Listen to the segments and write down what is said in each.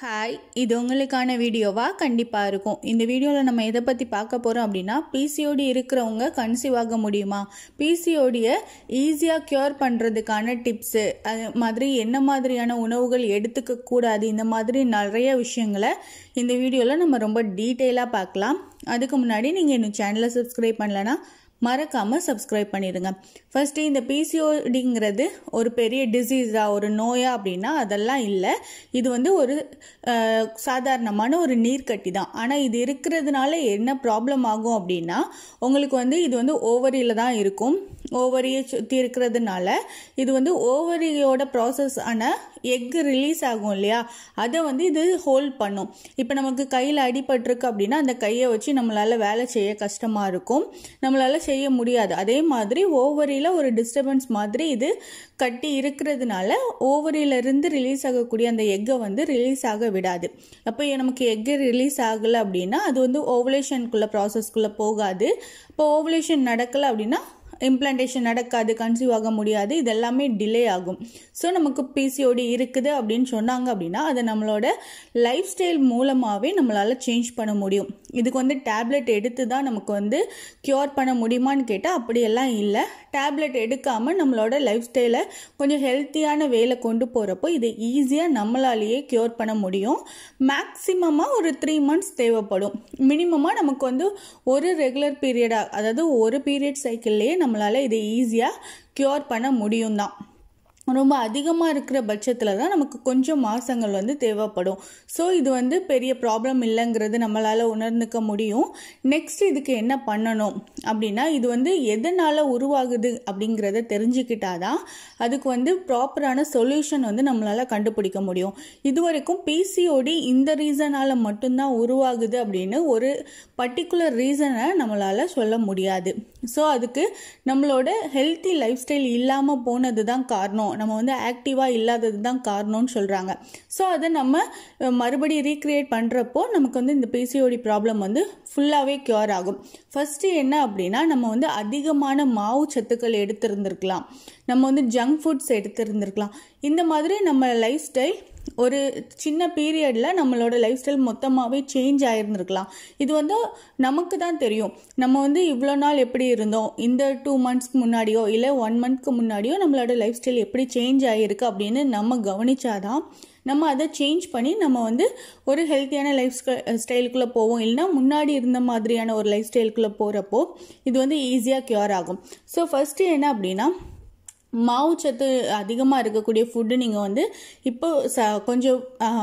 hi இது உங்களுக்கான வீடியோவா கண்டிப்பாக இருக்கும் இந்த வீடியோவில் நம்ம எதை பற்றி பார்க்க போகிறோம் அப்படின்னா பிசிஓடி இருக்கிறவங்க கன்சீவ் ஆக முடியுமா பிசிஓடியை ஈஸியாக க்யூர் பண்ணுறதுக்கான டிப்ஸு அது மாதிரி என்ன மாதிரியான உணவுகள் எடுத்துக்க கூடாது இந்த மாதிரி நிறைய விஷயங்களை இந்த வீடியோவில் நம்ம ரொம்ப டீட்டெயிலாக பார்க்கலாம் அதுக்கு முன்னாடி நீங்கள் இன்னும் சேனலை சப்ஸ்கிரைப் பண்ணலன்னா மறக்காமல் சப்ஸ்கிரைப் பண்ணிடுங்க ஃபஸ்ட்டு இந்த பிசிஓடிங்கிறது ஒரு பெரிய டிசீஸா ஒரு நோயா அப்படின்னா அதெல்லாம் இல்லை இது வந்து ஒரு அஹ், சாதாரணமான ஒரு நீர்க்கட்டி தான் ஆனால் இது இருக்கிறதுனால என்ன ப்ராப்ளம் ஆகும் அப்படின்னா உங்களுக்கு வந்து இது வந்து ஓவரியில் தான் இருக்கும் ஓவரியை சுற்றி இருக்கிறதுனால இது வந்து ஓவரியோட ப்ராசஸ் ஆன எக் ரிலீஸ் ஆகும் இல்லையா அதை வந்து இது ஹோல்ட் பண்ணும் இப்போ நமக்கு கையில் அடிபட்டிருக்கு அப்படின்னா அந்த கையை வச்சு நம்மளால வேலை செய்ய கஷ்டமாக இருக்கும் நம்மளால செய்ய முடியாது அதே மாதிரி ஓவரியில் ஒரு டிஸ்டர்பன்ஸ் மாதிரி இது கட்டி இருக்கிறதுனால ஓவரியிலிருந்து ரிலீஸ் ஆகக்கூடிய அந்த எக்கை வந்து ரிலீஸ் ஆக விடாது அப்போ நமக்கு எக்கு ரிலீஸ் ஆகலை அப்படின்னா அது வந்து ஓவலேஷனுக்குள்ள ப்ராசஸ்க்குள்ளே போகாது இப்போ ஓவலேஷன் நடக்கலை அப்படின்னா இம்ப்ளான்டேஷன் நடக்காது கன்சீவ் ஆக முடியாது இது எல்லாமே டிலே ஆகும் ஸோ நமக்கு பிசிஓடி இருக்குது அப்படின்னு சொன்னாங்க அப்படின்னா அதை நம்மளோட லைஃப் ஸ்டைல் மூலமாகவே நம்மளால் சேஞ்ச் பண்ண முடியும் இதுக்கு வந்து டேப்லெட் எடுத்து தான் நமக்கு வந்து க்யூர் பண்ண முடியுமான்னு கேட்டால் அப்படியெல்லாம் இல்லை டேப்லெட் எடுக்காமல் நம்மளோட லைஃப் ஸ்டைலை கொஞ்சம் ஹெல்த்தியான வேலை கொண்டு போகிறப்போ இதை ஈஸியாக நம்மளாலேயே க்யூர் பண்ண முடியும் மேக்ஸிமமாக ஒரு த்ரீ மந்த்ஸ் தேவைப்படும் மினிமமாக நமக்கு வந்து ஒரு ரெகுலர் பீரியடாக அதாவது ஒரு பீரியட் சைக்கிள்லேயே நம்மளால் இதை ஈஸியாக க்யூர் பண்ண முடியும் தான் ரொம்ப அதிகமாக இருக்கிற பட்சத்தில் தான் நமக்கு கொஞ்சம் மாதங்கள் வந்து தேவைப்படும் ஸோ இது வந்து பெரிய ப்ராப்ளம் இல்லைங்கிறது நம்மளால் உணர்ந்துக்க முடியும் நெக்ஸ்ட் இதுக்கு என்ன பண்ணணும் அப்படின்னா இது வந்து எதனால் உருவாகுது அப்படிங்கிறத தெரிஞ்சுக்கிட்டாதான் அதுக்கு வந்து ப்ராப்பரான சொல்யூஷன் வந்து நம்மளால் கண்டுபிடிக்க முடியும் இது வரைக்கும் பிசிஓடி இந்த ரீசனால் மட்டும்தான் உருவாகுது அப்படின்னு ஒரு பர்டிகுலர் ரீசனை நம்மளால் சொல்ல முடியாது ஸோ அதுக்கு நம்மளோட ஹெல்த்தி லைஃப் ஸ்டைல் இல்லாமல் போனது தான் காரணம் நம்ம வந்து ஆக்டிவாக இல்லாதது தான் காரணம்னு சொல்கிறாங்க ஸோ அதை நம்ம அஹ், மறுபடியும் ரீக்ரியேட் பண்ணுறப்போ நமக்கு வந்து இந்த பிசிஓடி ப்ராப்ளம் வந்து ஃபுல்லாகவே க்யூர் ஆகும் ஃபஸ்ட்டு என்ன அப்படின்னா நம்ம வந்து அதிகமான மாவு சத்துக்கள் எடுத்திருந்திருக்கலாம் நம்ம வந்து ஜங்க் ஃபுட்ஸ் எடுத்திருந்திருக்கலாம் இந்த மாதிரி நம்ம லைஃப் ஸ்டைல் ஒரு சின்ன பீரியடில் நம்மளோட லைஃப் ஸ்டைல் மொத்தமாகவே சேஞ்ச் ஆயிருந்திருக்கலாம் இது வந்து நமக்கு தான் தெரியும் நம்ம வந்து இவ்வளோ நாள் எப்படி இருந்தோம் இந்த டூ மந்த்ஸ்க்கு முன்னாடியோ இல்லை ஒன் மந்த்க்கு முன்னாடியோ நம்மளோட லைஃப் ஸ்டைல் எப்படி சேஞ்ச் ஆகிருக்கு அப்படின்னு நம்ம கவனிச்சாதான் நம்ம அதை சேஞ்ச் பண்ணி நம்ம வந்து ஒரு ஹெல்த்தியான லைஃப் ஸ்டைலுக்குள்ளே போவோம் இல்லைன்னா முன்னாடி இருந்த மாதிரியான ஒரு லைஃப் ஸ்டைலுக்குள்ளே போகிறப்போ இது வந்து ஈஸியாக க்யூர் ஆகும் ஸோ ஃபஸ்ட்டு என்ன அப்படின்னா மாவுச்சத்து அதிகமாக இருக்கக்கூடிய ஃபுட்டு நீங்கள் வந்து இப்போ ச கொஞ்சம்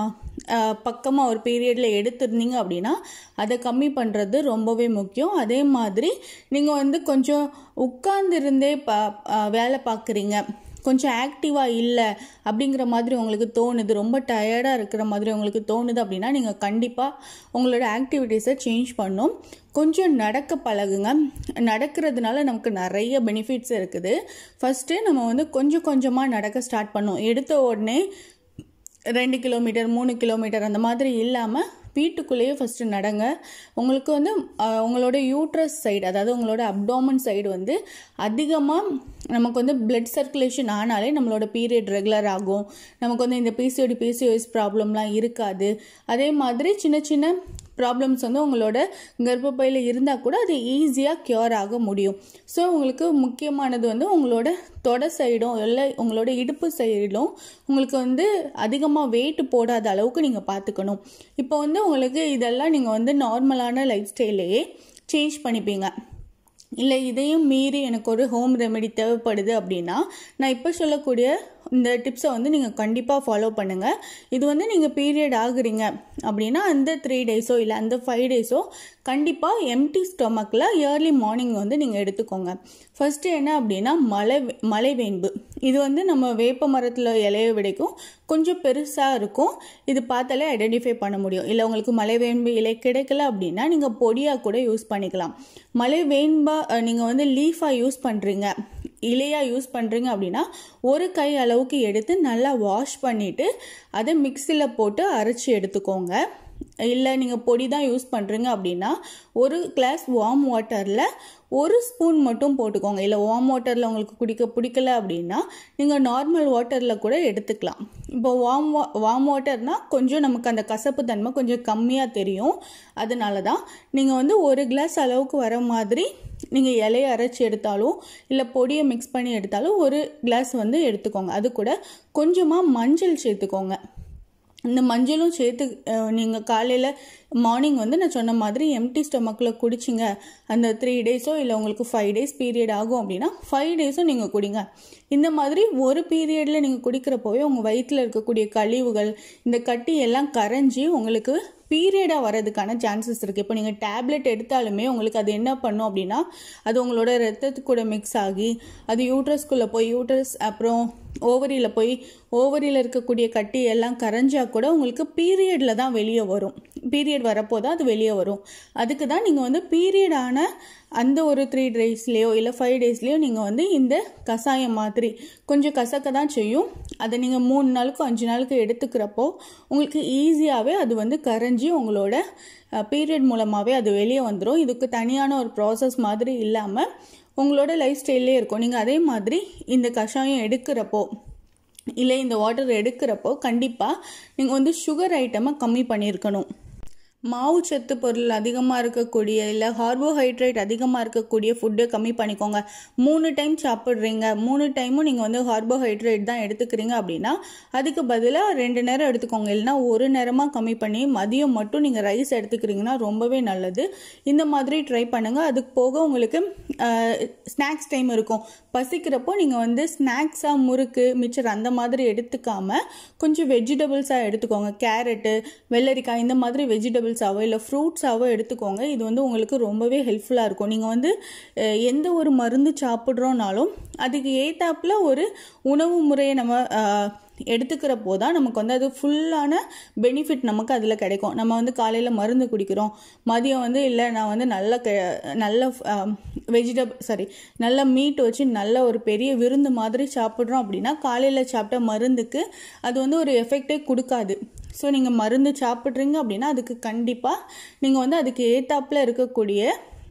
பக்கமாக ஒரு பீரியடில் எடுத்திருந்தீங்க அப்படின்னா அதை கம்மி பண்ணுறது ரொம்பவே முக்கியம் அதே மாதிரி நீங்கள் வந்து கொஞ்சம் உட்கார்ந்திருந்தே ப ஆஹ் வேலை பார்க்குறீங்க கொஞ்சம் ஆக்டிவாக இல்லை அப்படிங்கிற மாதிரி உங்களுக்கு தோணுது ரொம்ப டயர்டாக இருக்கிற மாதிரி உங்களுக்கு தோணுது அப்படின்னா நீங்கள் கண்டிப்பாக உங்களோட ஆக்டிவிட்டீஸை சேஞ்ச் பண்ணும் கொஞ்சம் நடக்க பழகுங்க நடக்கிறதுனால நமக்கு நிறைய பெனிஃபிட்ஸ் இருக்குது ஃபஸ்ட்டு நம்ம வந்து கொஞ்சம் கொஞ்சமாக நடக்க ஸ்டார்ட் பண்ணோம் எடுத்த உடனே ரெண்டு கிலோமீட்டர் மூணு கிலோமீட்டர் அந்த மாதிரி இல்லாமல் வீட்டுக்குள்ளேயே ஃபஸ்ட்டு நடங்க உங்களுக்கு வந்து அஹ், உங்களோட யூட்ரஸ் சைடு அதாவது உங்களோட அப்டாமன் சைடு வந்து அதிகமாக நமக்கு வந்து பிளட் சர்க்குலேஷன் ஆனாலே நம்மளோட பீரியட் ரெகுலர் ஆகும் நமக்கு வந்து இந்த பிசிஓடி பிசிஓஎஸ் ப்ராப்ளம்லாம் இருக்காது அதே மாதிரி சின்ன சின்ன ப்ராப்ளம்ஸ் வந்து உங்களோட கர்ப்பப்பையில் இருந்தால் கூட அது ஈஸியாக க்யூர் ஆக முடியும் ஸோ உங்களுக்கு முக்கியமானது வந்து உங்களோட தொடை சைடும் இல்லை உங்களோட இடுப்பு சைடும் உங்களுக்கு வந்து அதிகமாக வெயிட் போடாத அளவுக்கு நீங்கள் பார்த்துக்கணும் இப்போ வந்து உங்களுக்கு இதெல்லாம் நீங்கள் வந்து நார்மலான லைஃப் ஸ்டைலையே சேஞ்ச் பண்ணிப்பீங்க இல்லை இதையும் மீறி எனக்கு ஒரு ஹோம் ரெமெடி தேவைப்படுது அப்படின்னா நான் இப்போ சொல்லக்கூடிய இந்த டிப்ஸை வந்து நீங்கள் கண்டிப்பாக ஃபாலோ பண்ணுங்கள் இது வந்து நீங்கள் பீரியட் ஆகுறீங்க அப்படின்னா அந்த த்ரீ டேஸோ இல்லை அந்த ஃபைவ் டேஸோ கண்டிப்பாக எம்டி ஸ்டொமக்கில் ஏர்லி மார்னிங் வந்து நீங்கள் எடுத்துக்கோங்க ஃபஸ்ட்டு என்ன அப்படின்னா மலை மலைவேம்பு இது வந்து நம்ம வேப்ப மரத்தில் இலைய விடைக்கும் கொஞ்சம் பெருசாக இருக்கும் இது பார்த்தாலே ஐடென்டிஃபை பண்ண முடியும் இல்லை உங்களுக்கு மலைவேம்பு இலை கிடைக்கல அப்படின்னா நீங்கள் பொடியாக கூட யூஸ் பண்ணிக்கலாம் மலைவேம்பா நீங்கள் வந்து லீஃபாக யூஸ் பண்ணுறீங்க இலையாக யூஸ் பண்ணுறீங்க அப்படின்னா ஒரு கை அளவுக்கு எடுத்து நல்லா வாஷ் பண்ணிவிட்டு அதை மிக்சியில் போட்டு அரைச்சி எடுத்துக்கோங்க இல்லை நீங்கள் பொடி தான் யூஸ் பண்ணுறீங்க அப்படின்னா ஒரு கிளாஸ் வார்ம் வாட்டரில் ஒரு ஸ்பூன் மட்டும் போட்டுக்கோங்க இல்லை வார்ம் வாட்டரில் உங்களுக்கு குடிக்க பிடிக்கல அப்படின்னா நீங்கள் நார்மல் வாட்டரில் கூட எடுத்துக்கலாம் இப்போ வார்ம் வா வார்ம் வாட்டர்னால் கொஞ்சம் நமக்கு அந்த கசப்பு தன்மை கொஞ்சம் கம்மியாக தெரியும் அதனால தான் நீங்கள் வந்து ஒரு கிளாஸ் அளவுக்கு வர மாதிரி நீங்கள் இலையை அரைச்சி எடுத்தாலும் இல்லை பொடியை மிக்ஸ் பண்ணி எடுத்தாலும் ஒரு கிளாஸ் வந்து எடுத்துக்கோங்க அது கூட கொஞ்சமாக மஞ்சள் சேர்த்துக்கோங்க இந்த மஞ்சளும் சேர்த்து நீங்கள் காலையில் மார்னிங் வந்து நான் சொன்ன மாதிரி எம்டி ஸ்டொமக்கில் குடிச்சிங்க அந்த த்ரீ டேஸோ இல்லை உங்களுக்கு ஃபைவ் டேஸ் பீரியட் ஆகும் அப்படின்னா ஃபைவ் டேஸும் நீங்கள் குடிங்க இந்த மாதிரி ஒரு பீரியடில் நீங்கள் குடிக்கிறப்போவே உங்கள் வயிற்றில் இருக்கக்கூடிய கழிவுகள் இந்த கட்டி எல்லாம் கரைஞ்சி உங்களுக்கு பீரியடாக வரதுக்கான சான்சஸ் இருக்குது இப்போ நீங்கள் டேப்லெட் எடுத்தாலுமே உங்களுக்கு அது என்ன பண்ணும் அப்படின்னா அது உங்களோட ரத்தத்து கூட மிக்ஸ் ஆகி அது யூட்ரஸ்குள்ளே போய் யூட்ரஸ் அப்புறம் ஓவரியில் போய் ஓவரியில் இருக்கக்கூடிய கட்டி எல்லாம் கரைஞ்சா கூட உங்களுக்கு பீரியடில் தான் வெளியே வரும் பீரியட் வரப்போ தான் அது வெளியே வரும் அதுக்கு தான் நீங்கள் வந்து பீரியடான அந்த ஒரு த்ரீ டேஸ்லேயோ இல்லை ஃபைவ் டேஸ்லேயோ நீங்கள் வந்து இந்த கஷாயம் மாதிரி கொஞ்சம் கசக்க தான் செய்யும் அதை நீங்கள் மூணு நாளுக்கு அஞ்சு நாளுக்கு எடுத்துக்கிறப்போ உங்களுக்கு ஈஸியாகவே அது வந்து கரைஞ்சி உங்களோட பீரியட் மூலமாகவே அது வெளியே வந்துடும் இதுக்கு தனியான ஒரு ப்ராசஸ் மாதிரி இல்லாமல் உங்களோட லைஃப் ஸ்டைல்லே இருக்கும் நீங்கள் அதே மாதிரி இந்த கஷாயம் எடுக்கிறப்போ இல்லை இந்த வாட்டர் எடுக்கிறப்போ கண்டிப்பாக நீங்கள் வந்து சுகர் ஐட்டமை கம்மி பண்ணியிருக்கணும் மாவு சத்து பொருள் அதிகமாக இருக்கக்கூடிய இல்லை கார்போஹைட்ரேட் அதிகமாக இருக்கக்கூடிய ஃபுட்டு கம்மி பண்ணிக்கோங்க மூணு டைம் சாப்பிட்றீங்க மூணு டைமும் நீங்கள் வந்து கார்போஹைட்ரேட் தான் எடுத்துக்கிறீங்க அப்படின்னா அதுக்கு பதிலாக ரெண்டு நேரம் எடுத்துக்கோங்க இல்லைனா ஒரு நேரமாக கம்மி பண்ணி மதியம் மட்டும் நீங்கள் ரைஸ் எடுத்துக்கிறீங்கன்னா ரொம்பவே நல்லது இந்த மாதிரி ட்ரை பண்ணுங்கள் அதுக்கு போக உங்களுக்கு ஸ்நாக்ஸ் டைம் இருக்கும் பசிக்கிறப்போ நீங்கள் வந்து ஸ்நாக்ஸாக முறுக்கு மிச்சர் அந்த மாதிரி எடுத்துக்காமல் கொஞ்சம் வெஜிடபிள்ஸாக எடுத்துக்கோங்க கேரட்டு வெள்ளரிக்காய் இந்த மாதிரி வெஜிடபிள்ஸாவோ இல்லை ஃப்ரூட்ஸாவோ எடுத்துக்கோங்க இது வந்து உங்களுக்கு ரொம்பவே ஹெல்ப்ஃபுல்லாக இருக்கும் நீங்கள் வந்து எந்த ஒரு மருந்து சாப்பிட்றோனாலும் அதுக்கு ஏத்தாப்பில் ஒரு உணவு முறையை நம்ம எடுத்துக்கிறப்போ தான் நமக்கு வந்து அது ஃபுல்லான பெனிஃபிட் நமக்கு அதில் கிடைக்கும் நம்ம வந்து காலையில் மருந்து குடிக்கிறோம் மதியம் வந்து இல்லை நான் வந்து நல்ல க நல்ல வெஜிடபிள் சாரி நல்ல மீட் வச்சு நல்ல ஒரு பெரிய விருந்து மாதிரி சாப்பிட்றோம் அப்படின்னா காலையில் சாப்பிட்ட மருந்துக்கு அது வந்து ஒரு எஃபெக்டே கொடுக்காது ஸோ நீங்கள் மருந்து சாப்பிட்றீங்க அப்படின்னா அதுக்கு கண்டிப்பாக நீங்கள் வந்து அதுக்கு ஏத்தாப்பில் இருக்கக்கூடிய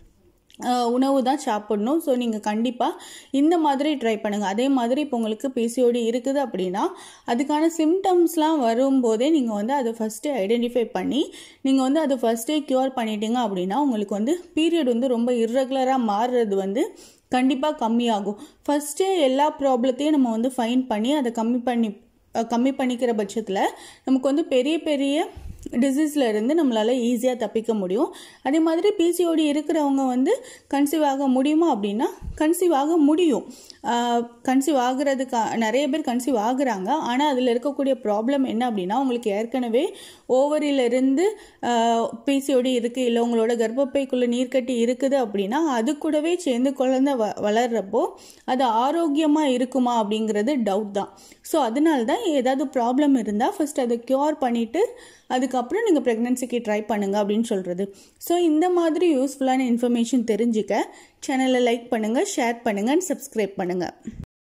உணவு தான் சாப்பிடணும் ஸோ நீங்கள் கண்டிப்பாக இந்த மாதிரி ட்ரை பண்ணுங்கள் அதே மாதிரி இப்போ உங்களுக்கு பிசிஓடி இருக்குது அப்படின்னா அதுக்கான சிம்டம்ஸ்லாம் வரும்போதே நீங்கள் வந்து அதை ஃபஸ்ட்டு ஐடென்டிஃபை பண்ணி நீங்கள் வந்து அதை ஃபஸ்ட்டே க்யூர் பண்ணிட்டீங்க அப்படின்னா உங்களுக்கு வந்து பீரியட் வந்து ரொம்ப இர்ரெகுலராக மாறுறது வந்து கண்டிப்பாக கம்மியாகும் ஃபஸ்ட்டே எல்லா ப்ராப்ளத்தையும் நம்ம வந்து ஃபைன் பண்ணி அதை கம்மி பண்ணி கம்மி பண்ணிக்கிற பட்சத்தில் நமக்கு வந்து பெரிய பெரிய டிசீஸில் இருந்து நம்மளால் ஈஸியாக தப்பிக்க முடியும் அதே மாதிரி பிசிஓடி இருக்கிறவங்க வந்து கன்சீவ் ஆக முடியுமா அப்படின்னா கன்சீவ் ஆக முடியும் கன்சீவ் ஆகிறதுக்கு நிறைய பேர் கன்சீவ் ஆகுறாங்க ஆனால் அதில் இருக்கக்கூடிய ப்ராப்ளம் என்ன அப்படின்னா உங்களுக்கு ஏற்கனவே ஓவரியிலிருந்து பிசிஓடி இருக்குது இல்லை உங்களோட கர்ப்பப்பைக்குள்ளே நீர்க்கட்டி இருக்குது அப்படின்னா அது கூடவே சேர்ந்து குழந்தை வ வளர்கிறப்போ அது ஆரோக்கியமாக இருக்குமா அப்படிங்கிறது டவுட் தான் ஸோ அதனால தான் ஏதாவது ப்ராப்ளம் இருந்தால் ஃபஸ்ட் அதை க்யூர் பண்ணிவிட்டு அதுக்கப்புறம் நீங்கள் ப்ரெக்னென்சிக்கு ட்ரை பண்ணுங்கள் அப்படின்னு சொல்கிறது ஸோ இந்த மாதிரி யூஸ்ஃபுல்லான இன்ஃபர்மேஷன் தெரிஞ்சுக்க சேனலை லைக் பண்ணுங்கள் ஷேர் பண்ணுங்கள் அண்ட் சப்ஸ்கிரைப் பண்ணுங்கள்